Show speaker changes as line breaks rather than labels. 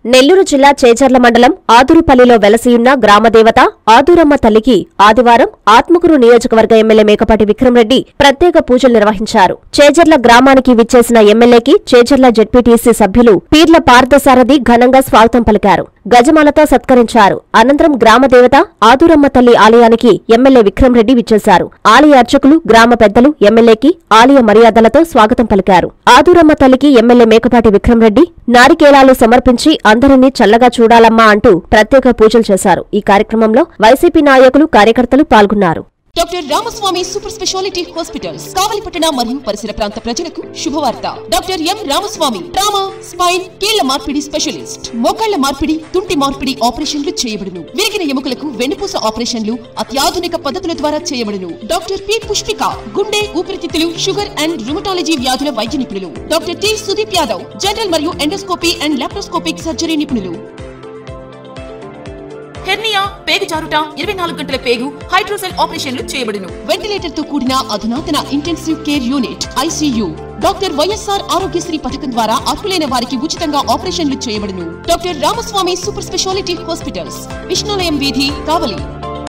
నెల్లూరు జిల్లా చేజర్ల మండలం ఆదూరుపల్లిలో వెలసియున్న గ్రామదేవత ఆదూరమ్మ తల్లికి ఆదివారం ఆత్మకూరు నియోజకవర్గ ఎమ్మెల్యే మేకపాటి విక్రమరెడ్డి ప్రత్యేక పూజలు నిర్వహించారు చేజర్ల గ్రామానికి విచ్చేసిన ఎమ్మెల్యేకి చేజర్ల జెడ్పీటీసీ సభ్యులు పీర్ల పార్థసారథి ఘనంగా స్వాగతం పలికారు గజమాలతో సత్కరించారు అనంతరం గ్రామదేవత ఆదూరమ్మ తల్లి ఆలయానికి ఎమ్మెల్యే విక్రమరెడ్డి విచ్చేశారు ఆలయ అర్చకులు గ్రామ పెద్దలు ఎమ్మెల్యేకి ఆలయ మర్యాదలతో స్వాగతం పలికారు ఆదూరమ్మ తల్లికి ఎమ్మెల్యే మేకపాటి విక్రమరెడ్డి నారికేలాలు సమర్పించి అందరినీ చల్లగా చూడాలమ్మా అంటూ ప్రత్యేక పూజలు చేశారు ఈ కార్యక్రమంలో వైసీపీ నాయకులు కార్యకర్తలు పాల్గొన్నారు
doctor Ramaswamy super speciality hospitals కావలిపట్టణ మరియు పరిసర ప్రాంత ప్రజలకు శుభవార్త doctor M Ramaswamy trauma spine కీళ్ల మార్పిడి స్పెషలిస్ట్ మోకాళ్ల మార్పిడి తుంటి మార్పిడి ఆపరేషన్లు చేయబడును విరిగిన ఎముకలకు వెన్నుపూస ఆపరేషన్లు అత్యాధునిక పద్ధతుల ద్వారా చేయబడును డాక్టర్ పి పుష్పిక గుండె ఊపిరితిత్తులు షుగర్ అండ్ రుమటాలజీ వ్యాధుల వైద్య నిపుణులు doctor T Sudeep Yadav general మరియు ఎండోస్కోపీ అండ్ లాప్రోస్కోపిక్ సర్జరీ నిపుణులు హెర్నియా పేగు జారుట ఇరవై నాలుగు గంటల పేగు హైడ్రోసెల్ ఆపరేషన్లు చేయబడును వెంటిలేటర్ తో కూడిన అధునాతన intensive care unit ICU doctor YSR Aarogyasri పథకం ద్వారా అర్హులైన వారికి ఉచితంగా ఆపరేషన్లు చేయబడును doctor Ramaswamy super speciality hospitals Vishnulayam వీధి కావలి